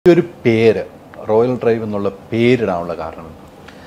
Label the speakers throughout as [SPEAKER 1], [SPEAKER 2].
[SPEAKER 1] ഈ ഒരു പേര് റോയൽ ഡ്രൈവ് എന്നുള്ള പേരിടാനുള്ള കാരണം എന്താ?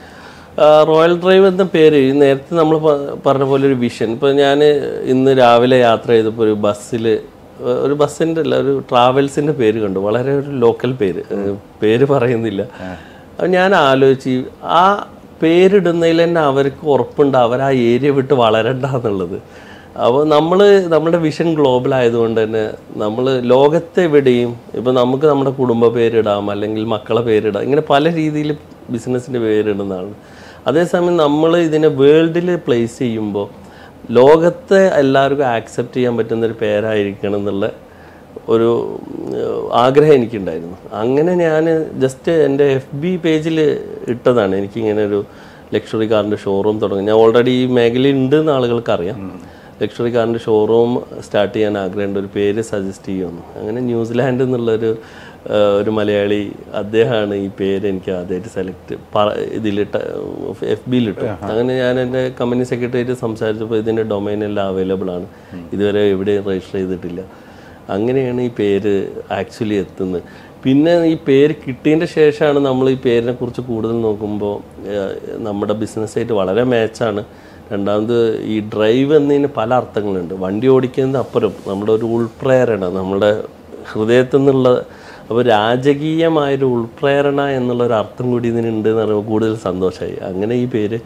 [SPEAKER 2] ആ, റോയൽ ഡ്രൈവ് എന്ന പേര് ഈ നേരത്തെ നമ്മൾ പറഞ്ഞ പോലെ ഒരു വിഷൻ ഇപ്പൊ ഞാൻ ഇന്ന് രാവിലെ യാത്ര ചെയ്തപ്പോൾ ഒരു ബസ്സിൽ ഒരു ബസ്സിന്റെ അല്ല ഒരു ട്രാവൽസിന്റെ പേര് കണ്ടു വളരെ ഒരു ലോക്കൽ പേര് ഏഹ് പേര് പറയുന്നില്ല അപ്പൊ ഞാൻ ആലോചിച്ച് ഈ ആ പേരിടുന്നതിൽ തന്നെ അവർക്ക് ഉറപ്പുണ്ട് അവർ ആ ഏരിയ വിട്ട് വളരണ്ട എന്നുള്ളത് അപ്പോൾ നമ്മൾ നമ്മുടെ വിഷൻ ഗ്ലോബൽ ആയതുകൊണ്ട് തന്നെ നമ്മൾ ലോകത്തെവിടെയും ഇപ്പം നമുക്ക് നമ്മുടെ കുടുംബ പേരിടാം അല്ലെങ്കിൽ മക്കളെ പേരിടാം ഇങ്ങനെ പല രീതിയിൽ ബിസിനസ്സിൻ്റെ പേരിടുന്നതാണ് അതേസമയം നമ്മൾ ഇതിനെ വേൾഡിൽ പ്ലേസ് ചെയ്യുമ്പോൾ ലോകത്തെ എല്ലാവർക്കും ആക്സെപ്റ്റ് ചെയ്യാൻ പറ്റുന്ന ഒരു പേരായിരിക്കണം എന്നുള്ള ഒരു ഉം, ആഗ്രഹം എനിക്കുണ്ടായിരുന്നു അങ്ങനെ ഞാൻ ജസ്റ്റ് എൻ്റെ എഫ് ബി പേജിൽ ഇട്ടതാണ് എനിക്കിങ്ങനെ ഒരു ലക്ഷറി കാറിൻ്റെ ഷോറൂം തുടങ്ങി ഞാൻ ഓൾറെഡി ഈ മേഖലയിൽ ഉണ്ട് എന്ന് ആളുകൾക്ക് അറിയാം ലക്ഷറി കാറിൻ്റെ ഷോറൂം സ്റ്റാർട്ട് ചെയ്യാൻ ആഗ്രഹമുണ്ട് ഒരു പേര് സജസ്റ്റ് ചെയ്യുമെന്ന് അങ്ങനെ ന്യൂസിലാൻഡ് എന്നുള്ളൊരു ആ, ഒരു മലയാളി അദ്ദേഹമാണ് ഈ പേര് എനിക്ക് ആദ്യമായിട്ട് സെലക്ട് ഇതിലിട്ട എഫ് ബിയിലിട്ടു അങ്ങനെ ഞാൻ എൻ്റെ കമ്പനി സെക്രട്ടറിയായിട്ട് സംസാരിച്ചപ്പോൾ ഇതിൻ്റെ ഡൊമൈൻ എല്ലാം അവൈലബിൾ ആണ് ഇതുവരെ എവിടെയും രജിസ്റ്റർ ചെയ്തിട്ടില്ല അങ്ങനെയാണ് ഈ പേര് ആക്ച്വലി എത്തുന്നത് പിന്നെ ഈ പേര് കിട്ടിയതിൻ്റെ ശേഷമാണ് നമ്മൾ ഈ പേരിനെ കുറിച്ച് കൂടുതൽ നോക്കുമ്പോൾ ഏഹ്, നമ്മുടെ ബിസിനസ്സായിട്ട് വളരെ മാച്ചാണ് രണ്ടാമത് ഈ ഡ്രൈവ് എന്നതിന് പല അർത്ഥങ്ങളുണ്ട് വണ്ടി ഓടിക്കുന്നതിന് അപ്പുറം നമ്മുടെ ഒരു ഉൾപ്രേരണ നമ്മുടെ ഹൃദയത്തിൽ നിന്നുള്ള അപ്പോൾ രാജകീയമായൊരു ഉൾപ്രേരണ എന്നുള്ള ഒരു അർത്ഥം കൂടി ഇതിനുണ്ട് എന്ന് പറയുമ്പോൾ കൂടുതൽ സന്തോഷമായി അങ്ങനെ ഈ പേര്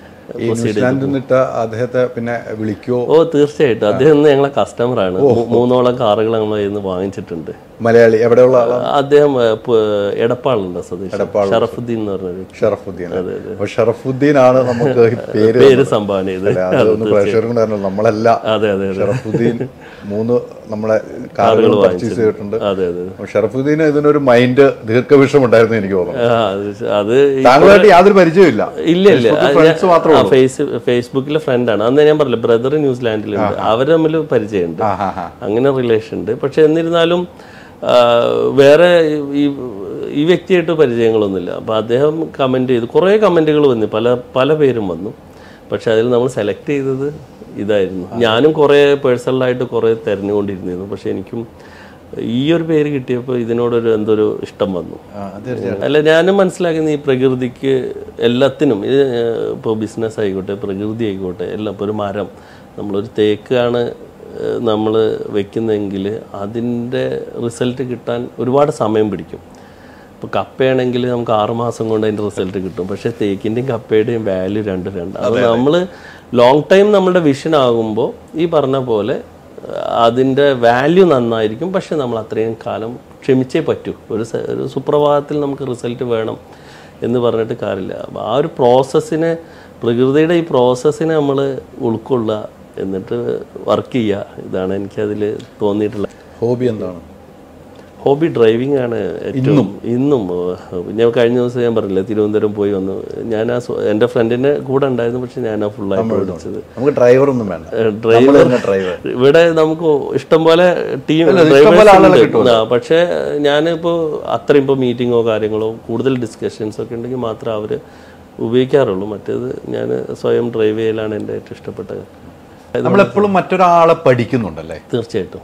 [SPEAKER 1] ഈ ന്യൂസിലാൻഡിൽ നിന്നിട്ട അദ്ദേഹത്തെ പിന്നെ വിളിക്കോ
[SPEAKER 2] ഓ തീർച്ചയായിട്ടും അദ്ദേഹം ഇന്ന് ഞങ്ങളെ കസ്റ്റമറാണ് മൂന്നോളം കാറുകൾ നമ്മൾ ഇന്ന് വാങ്ങിച്ചിട്ടുണ്ട്
[SPEAKER 1] മലയാളി എവിടെയുള്ള ആളാണ്
[SPEAKER 2] അദ്ദേഹം ഏഹ്, പ്- എടപ്പാളുണ്ട് സ്വദേശി ഷറഫുദ്ദീൻ എന്ന് പറഞ്ഞൊരു
[SPEAKER 1] ഷറഫുദ്ദീൻ അപ്പൊ ഷറഫുദ്ദീൻ ആണ് നമുക്ക് ഈ പേര്
[SPEAKER 2] പേര് സംഭാവന ചെയ്ത്
[SPEAKER 1] അല്ലേ? അതൊന്ന് പ്രേക്ഷകർക്കും കാരണം നമ്മളെല്ലാം
[SPEAKER 2] അതെ അതെ അതെ
[SPEAKER 1] ഷറഫുദ്ദീൻ മൂന്ന് നമ്മളെ കാറുകൾ പർച്ചേസ് ചെയ്തിട്ടുണ്ട്
[SPEAKER 2] അതെ അതെ
[SPEAKER 1] അപ്പൊ ഷറഫുദ്ദീന് ഇതിനൊരു മൈൻഡ് ദീർഘവിഷം ഉണ്ടായിരുന്നു എനിക്ക് തോന്നുന്നു
[SPEAKER 2] ആ, അത് അത് ഈ-
[SPEAKER 1] താങ്കളായിട്ട് യാതൊരു പരിചയമില്ല
[SPEAKER 2] ഇല്ല ഇല്ല
[SPEAKER 1] ഫ്രണ്ട്സ് മാത്രമേ
[SPEAKER 2] ആ, ഫേസ് ഫേസ്ബുക്കിലെ ഫ്രണ്ടാണ് അന്ന് ഞാൻ പറഞ്ഞില്ല ബ്രദർ ന്യൂസിലാൻഡിലുണ്ട് അവർ തമ്മിൽ പരിചയമുണ്ട്
[SPEAKER 1] ആ ഹാ ഹാ
[SPEAKER 2] അങ്ങനെ റിലേഷൻ ഉണ്ട് പക്ഷെ എന്നിരുന്നാലും ആ, വേറെ ഈ ഈ വ്യക്തിയായിട്ട് പരിചയങ്ങളൊന്നുമില്ല അപ്പോൾ അദ്ദേഹം കമൻറ്റ് ചെയ്തു കുറേ കമൻറ്റുകൾ വന്നു പല പല പേരും വന്നു പക്ഷെ അതിൽ നമ്മൾ സെലക്ട് ചെയ്തത് ഇതായിരുന്നു ഞാനും കുറേ പേഴ്സണലായിട്ട് കുറേ തിരഞ്ഞുകൊണ്ടിരുന്നിരുന്നു പക്ഷെ എനിക്കും ഈ ഒരു പേര് കിട്ടിയപ്പോൾ ഇതിനോടൊരു എന്തൊരു ഇഷ്ടം വന്നു
[SPEAKER 1] ആ, തീർച്ചയായും
[SPEAKER 2] അല്ല ഞാനും മനസ്സിലാക്കുന്ന ഈ പ്രകൃതിക്ക് എല്ലാത്തിനും ഇത് ഇപ്പോൾ ബിസിനസ് ആയിക്കോട്ടെ പ്രകൃതി ആയിക്കോട്ടെ എല്ലാം ഇപ്പോൾ ഒരു മരം നമ്മളൊരു തേക്കാണ് നമ്മൾ വെക്കുന്നതെങ്കിൽ അതിൻ്റെ റിസൾട്ട് കിട്ടാൻ ഒരുപാട് സമയം പിടിക്കും ഇപ്പോൾ കപ്പയാണെങ്കിൽ നമുക്ക് ആറുമാസം കൊണ്ട് അതിൻ്റെ റിസൾട്ട് കിട്ടും പക്ഷേ തേക്കിൻ്റെയും കപ്പയുടെയും വാല്യൂ രണ്ട് രണ്ട് അത് നമ്മൾ ലോങ് ടൈം നമ്മുടെ വിഷൻ ആകുമ്പോൾ ഈ പറഞ്ഞ പോലെ അതിൻ്റെ വാല്യൂ നന്നായിരിക്കും പക്ഷെ നമ്മൾ അത്രയും കാലം ക്ഷമിച്ചേ പറ്റൂ ഒരു സ- ഒരു സുപ്രഭാതത്തിൽ നമുക്ക് റിസൾട്ട് വേണം എന്ന് പറഞ്ഞിട്ട് കാര്യമില്ല അപ്പോൾ ആ ഒരു പ്രോസസ്സിനെ പ്രകൃതിയുടെ ഈ പ്രോസസ്സിനെ നമ്മൾ ഉൾക്കൊള്ളുക എന്നിട്ട് വർക്ക് ചെയ്യുക ഇതാണ് എനിക്കതിൽ തോന്നിയിട്ടുള്ളത്
[SPEAKER 1] ഹോബി എന്താണ്
[SPEAKER 2] ഹോബി ഡ്രൈവിംഗ് ആണ് ഏറ്റവും ഇന്നും ഏഹ്, ഞാൻ കഴിഞ്ഞ ദിവസം ഞാൻ പറഞ്ഞില്ലേ തിരുവനന്തപുരം പോയി വന്നു ഞാൻ ആ സ്വ- എൻ്റെ ഫ്രണ്ടിൻ്റെ കൂടെ ഉണ്ടായിരുന്നു പക്ഷെ ഞാനാ ഫുള്ളായിട്ട് ഓടിച്ചത്
[SPEAKER 1] നമുക്ക് ഡ്രൈവർ ഒന്നും വേണ്ട
[SPEAKER 2] ഡ്രൈവർ
[SPEAKER 1] തന്നെ ഡ്രൈവർ
[SPEAKER 2] ഇവിടെ നമുക്ക് ഇഷ്ടംപോലെ ടീം
[SPEAKER 1] ഇഷ്ടംപോലെ ആളുകളെ
[SPEAKER 2] പക്ഷേ ഞാനിപ്പോൾ അത്രയും ഇപ്പോൾ മീറ്റിങ്ങോ കാര്യങ്ങളോ കൂടുതൽ ഡിസ്കഷൻസ് ഒക്കെ ഉണ്ടെങ്കിൽ മാത്രമേ അവർ ഉപയോഗിക്കാറുള്ളൂ മറ്റേത് ഞാൻ സ്വയം ഡ്രൈവ് ചെയ്യലാണ് എൻ്റെ ഏറ്റവും ഇഷ്ടപ്പെട്ടത്
[SPEAKER 1] നമ്മളെപ്പോഴും മറ്റൊരാളെ പഠിക്കുന്നുണ്ടല്ലേ
[SPEAKER 2] തീർച്ചയായിട്ടും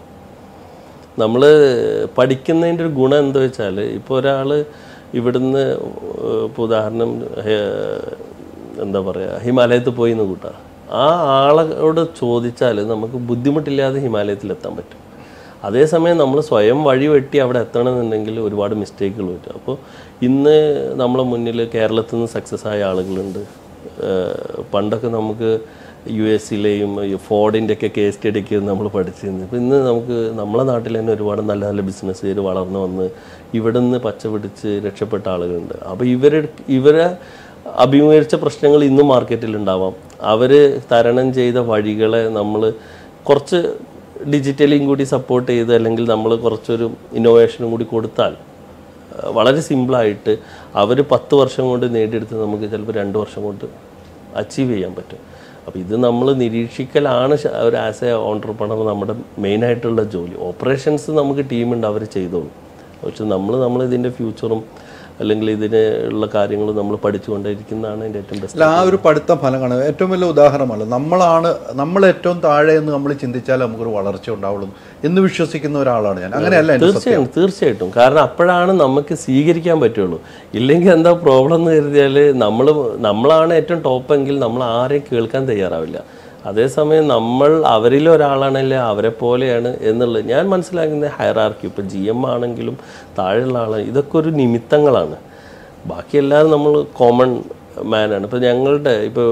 [SPEAKER 2] നമ്മൾ പഠിക്കുന്നതിൻ്റെ ഒരു ഗുണം എന്താ വെച്ചാൽ ഇപ്പോൾ ഒരാൾ ഇവിടുന്ന് ഇപ്പോൾ ഉദാഹരണം ഹേ- എന്താ പറയുക ഹിമാലയത്തിൽ പോയി എന്ന് കൂട്ടാ ആ ആളോട് ചോദിച്ചാൽ നമുക്ക് ബുദ്ധിമുട്ടില്ലാതെ ഹിമാലയത്തിൽ എത്താൻ പറ്റും അതേസമയം നമ്മൾ സ്വയം വഴി വെട്ടി അവിടെ എത്തണമെന്നുണ്ടെങ്കിൽ ഒരുപാട് മിസ്റ്റേക്കുകൾ പറ്റും അപ്പോൾ ഇന്ന് നമ്മളെ മുന്നിൽ കേരളത്തിൽ നിന്ന് സക്സസ് ആയ ആളുകളുണ്ട് ഏഹ് പണ്ടൊക്കെ നമുക്ക് യു എസിലെയും ഫോർഡിൻ്റെ ഒക്കെ കേസ് സ്റ്റഡിയൊക്കെ നമ്മൾ പഠിച്ചിരുന്നു ഇപ്പം ഇന്ന് നമുക്ക് നമ്മളെ നാട്ടിൽ തന്നെ ഒരുപാട് നല്ല നല്ല ബിസിനസ്സുകാർ വളർന്നു വന്ന് ഇവിടെ നിന്ന് പച്ച പിടിച്ച് രക്ഷപ്പെട്ട ആളുകളുണ്ട് അപ്പോൾ ഇവർ ഇവരെ അഭിമുഖീകരിച്ച പ്രശ്നങ്ങൾ ഇന്നും മാർക്കറ്റിൽ ഉണ്ടാവാം അവർ തരണം ചെയ്ത വഴികളെ നമ്മൾ കുറച്ച് ഡിജിറ്റലിയും കൂടി സപ്പോർട്ട് ചെയ്ത് അല്ലെങ്കിൽ നമ്മൾ കുറച്ചൊരു ഇന്നോവേഷനും കൂടി കൊടുത്താൽ അഹ് വളരെ സിമ്പിളായിട്ട് അവർ പത്ത് വർഷം കൊണ്ട് നേടിയെടുത്ത് നമുക്ക് ചിലപ്പോൾ രണ്ട് വർഷം കൊണ്ട് അച്ചീവ് ചെയ്യാൻ പറ്റും അപ്പോൾ ഇത് നമ്മൾ നിരീക്ഷിക്കലാണ് ശ- ഒരു ആസ് എ ഓണ്ടർപ്രണർ നമ്മുടെ മെയിനായിട്ടുള്ള ജോലി ഓപ്പറേഷൻസ് നമുക്ക് ടീമുണ്ട് അവർ ചെയ്തോളും പക്ഷെ നമ്മൾ നമ്മൾ ഇതിൻ്റെ ഫ്യൂച്ചറും അല്ലെങ്കിൽ ഇതിന് ഉള്ള കാര്യങ്ങൾ നമ്മൾ പഠിച്ചുകൊണ്ടിരിക്കുന്നതാണ് എൻ്റെ ഏറ്റവും ബെസ്റ്റ്
[SPEAKER 1] അല്ല ആ ഒരു പഠിത്തം ഫലമാണ് ഏറ്റവും വലിയ ഉദാഹരണമല്ല നമ്മളാണ് നമ്മൾ ഏറ്റവും താഴെ എന്ന് നമ്മൾ ചിന്തിച്ചാൽ നമുക്കൊരു വളർച്ച ഉണ്ടാവുള്ളൂ എന്ന് വിശ്വസിക്കുന്ന ഒരാളാണ് ഞാൻ അങ്ങനെയല്ല എൻ്റെ സത്യം
[SPEAKER 2] തീർച്ചയായും തീർച്ചയായിട്ടും കാരണം അപ്പോഴാണ് നമുക്ക് സ്വീകരിക്കാൻ പറ്റുള്ളൂ ഇല്ലെങ്കിൽ എന്താ പ്രോബ്ലം എന്ന് കരുതിയാൽ നമ്മൾ നമ്മളാണ് ഏറ്റവും ടോപ്പെങ്കിൽ നമ്മൾ ആരെയും കേൾക്കാൻ തയ്യാറാവില്ല അതേസമയം നമ്മൾ അവരിൽ ഒരാളാണല്ലേ അവരെ പോലെയാണ് എന്നുള്ളത് ഞാൻ മനസ്സിലാക്കുന്ന ഹയറാർക്കി ഇപ്പം ജി എം ആണെങ്കിലും താഴെയുള്ള ആളാണ് ഇതൊക്കെ ഒരു നിമിത്തങ്ങളാണ് ബാക്കി എല്ലാവരും നമ്മൾ കോമൺ മാനാണ് ഇപ്പോൾ ഞങ്ങളുടെ ഇപ്പോൾ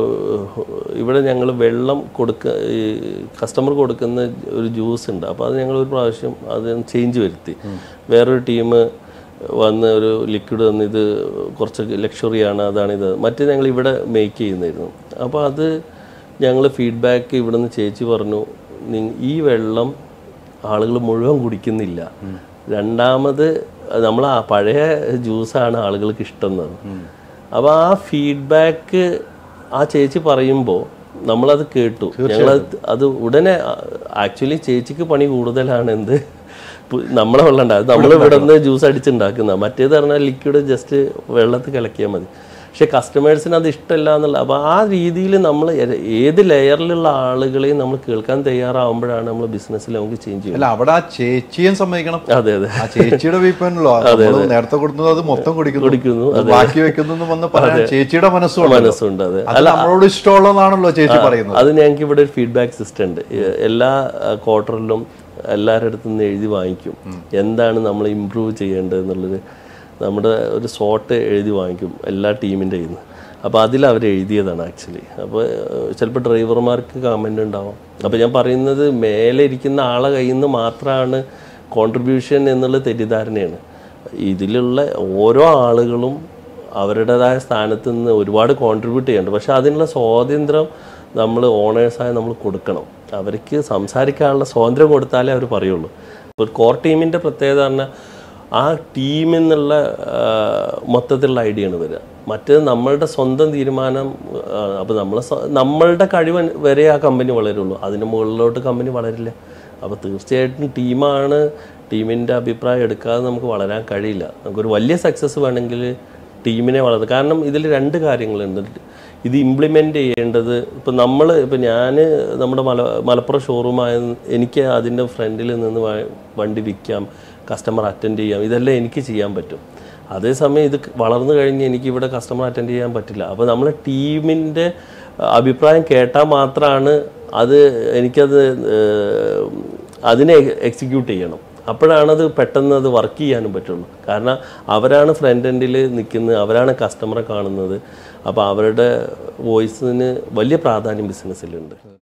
[SPEAKER 2] ഇവിടെ ഞങ്ങൾ വെള്ളം കൊടുക്ക ഈ കസ്റ്റമർ കൊടുക്കുന്ന ഒരു ജ്യൂസ് ഉണ്ട് അപ്പോൾ അത് ഞങ്ങൾ ഒരു പ്രാവശ്യം അത് ചേഞ്ച് വരുത്തി വേറൊരു ടീം വന്ന് ഒരു ലിക്വിഡ് തന്ന് ഇത് കുറച്ച് ലക്ഷറിയാണ് അതാണിത് മറ്റേ ഞങ്ങൾ ഇവിടെ മേക്ക് ചെയ്യുന്നായിരുന്നു അപ്പോൾ അത് ഞങ്ങൾ ഫീഡ്ബാക്ക് ഇവിടുന്ന് ചേച്ചി പറഞ്ഞു "നി- ഈ വെള്ളം ആളുകൾ മുഴുവൻ കുടിക്കുന്നില്ല രണ്ടാമത് നമ്മൾ ആ പഴയ ജ്യൂസാണ് ആളുകൾക്ക് ഇഷ്ടം എന്ന് അപ്പോൾ ആ ഫീഡ്ബാക്ക് ആ ചേച്ചി പറയുമ്പോൾ നമ്മളത് കേട്ടു ഞങ്ങൾ അത് ഉടനെ ആക്ച്വലി ചേച്ചിക്ക് പണി കൂടുതലാണ് എന്ത് പു- നമ്മളെ വെള്ളം ഉണ്ടാകും നമ്മൾ ഇവിടെ നിന്ന് ജ്യൂസ് അടിച്ചുണ്ടാക്കുന്ന മറ്റേത് പറഞ്ഞാൽ ലിക്വിഡ് ജസ്റ്റ് വെള്ളത്തിൽ കലക്കിയാൽ മതി പക്ഷെ കസ്റ്റമേഴ്സിന് അത് ഇഷ്ടമല്ല എന്നുള്ള അപ്പോൾ ആ രീതിയിൽ നമ്മൾ ഏത് ലെയറിലുള്ള ആളുകളെയും നമ്മൾ കേൾക്കാൻ തയ്യാറാവുമ്പോഴാണ് നമ്മൾ ബിസിനസ്സിൽ നമുക്ക് ചേഞ്ച് ചെയ്യുന്നത്
[SPEAKER 1] അല്ല അവിടെ ആ ചേച്ചിയും സമ്മതിക്കണം
[SPEAKER 2] അതെ അതെ
[SPEAKER 1] ആ ചേച്ചിയുടെ വീപ്പനല്ലോ നമ്മൾ നേരത്തെ കൊടുക്കുന്നത് അത് മൊത്തം കുടിക്കുന്നു
[SPEAKER 2] കുടിക്കുന്നു,
[SPEAKER 1] അത് ബാക്കി വെക്കുന്നു എന്ന് വന്ന് പറയാൻ ചേച്ചിയുടെ മനസ്സുണ്ട്
[SPEAKER 2] മനസ്സുണ്ട് അതെ
[SPEAKER 1] അത് നമ്മളോട് ഇഷ്ടമുള്ളതാണല്ലോ ചേച്ചി പറയുന്നത്
[SPEAKER 2] അത് ഞങ്ങൾക്ക് ഇവിടെ ഒരു ഫീഡ്ബാക്ക് സിസ്റ്റം ഉണ്ട് എ- എല്ലാ ക്വാർട്ടറിലും എല്ലാവരുടെ അടുത്തു നിന്ന് എഴുതി വാങ്ങിക്കും എന്താണ് നമ്മൾ ഇമ്പ്രൂവ് ചെയ്യേണ്ടത് എന്നുള്ളത് നമ്മുടെ ഒരു സോട്ട് എഴുതി വാങ്ങിക്കും എല്ലാ ടീമിൻ്റെ കയ്യിൽ നിന്ന് അപ്പോൾ അതിൽ അവർ എഴുതിയതാണ് ആക്ച്വലി അപ്പോൾ ചിലപ്പോൾ ഡ്രൈവർമാർക്ക് കമൻ്റ് ഉണ്ടാവും അപ്പോൾ ഞാൻ പറയുന്നത് മേലെ ഇരിക്കുന്ന ആളെ കയ്യിൽ നിന്ന് മാത്രമാണ് കോൺട്രിബ്യൂഷൻ എന്നുള്ള തെറ്റിദ്ധാരണയാണ് ഇതിലുള്ള ഓരോ ആളുകളും അവരുടേതായ സ്ഥാനത്ത് നിന്ന് ഒരുപാട് കോൺട്രിബ്യൂട്ട് ചെയ്യുന്നുണ്ട് പക്ഷെ അതിനുള്ള സ്വാതന്ത്ര്യം നമ്മൾ ഓണേഴ്സായി നമ്മൾ കൊടുക്കണം അവർക്ക് സംസാരിക്കാനുള്ള സ്വാതന്ത്ര്യം കൊടുത്താലേ അവർ പറയുള്ളൂ ഒരു കോർ ടീമിൻ്റെ പ്രത്യേകത പറഞ്ഞാൽ ആ ടീമിൽ നിന്നുള്ള ആ, മൊത്തത്തിലുള്ള ഐഡിയ ആണ് വരിക മറ്റേത് നമ്മളുടെ സ്വന്തം തീരുമാനം അപ്പോൾ നമ്മൾ നമ്മളുടെ കഴിവ് വരെ ആ കമ്പനി വളരുള്ളൂ അതിന് മുകളിലോട്ട് കമ്പനി വളരില്ല അപ്പോൾ തീർച്ചയായിട്ടും ടീമാണ് ടീമിൻ്റെ അഭിപ്രായം എടുക്കാതെ നമുക്ക് വളരാൻ കഴിയില്ല നമുക്കൊരു വലിയ സക്സസ് വേണമെങ്കിൽ ടീമിനെ വളർത്തുക കാരണം ഇതിൽ രണ്ട് കാര്യങ്ങളുണ്ട് ഇത് ഇംപ്ലിമെൻ്റ് ചെയ്യേണ്ടത് ഇപ്പം നമ്മൾ ഇപ്പം ഞാൻ നമ്മുടെ മല മലപ്പുറം ഷോറൂമായ എനിക്ക് അതിൻ്റെ ഫ്രണ്ടിൽ നിന്ന് വ- വണ്ടി വിൽക്കാം കസ്റ്റമർ അറ്റൻഡ് ചെയ്യാം ഇതെല്ലാം എനിക്ക് ചെയ്യാൻ പറ്റും അതേസമയം ഇത് വളർന്നു കഴിഞ്ഞ് എനിക്ക് ഇവിടെ കസ്റ്റമർ അറ്റൻഡ് ചെയ്യാൻ പറ്റില്ല അപ്പോൾ നമ്മൾ ടീമിൻ്റെ അഭിപ്രായം കേട്ടാൽ മാത്രമാണ് അത് എനിക്കത് ഏഹ്, അതിനെ എക്സിക്യൂട്ട് ചെയ്യണം അപ്പോഴാണത് പെട്ടെന്ന് അത് വർക്ക് ചെയ്യാനും പറ്റുള്ളൂ കാരണം അവരാണ് ഫ്രണ്ട് എൻഡിൽ നിൽക്കുന്നത് അവരാണ് കസ്റ്റമറെ കാണുന്നത് അപ്പോൾ അവരുടെ വോയിസിന് വലിയ പ്രാധാന്യം ബിസിനസ്സിലുണ്ട്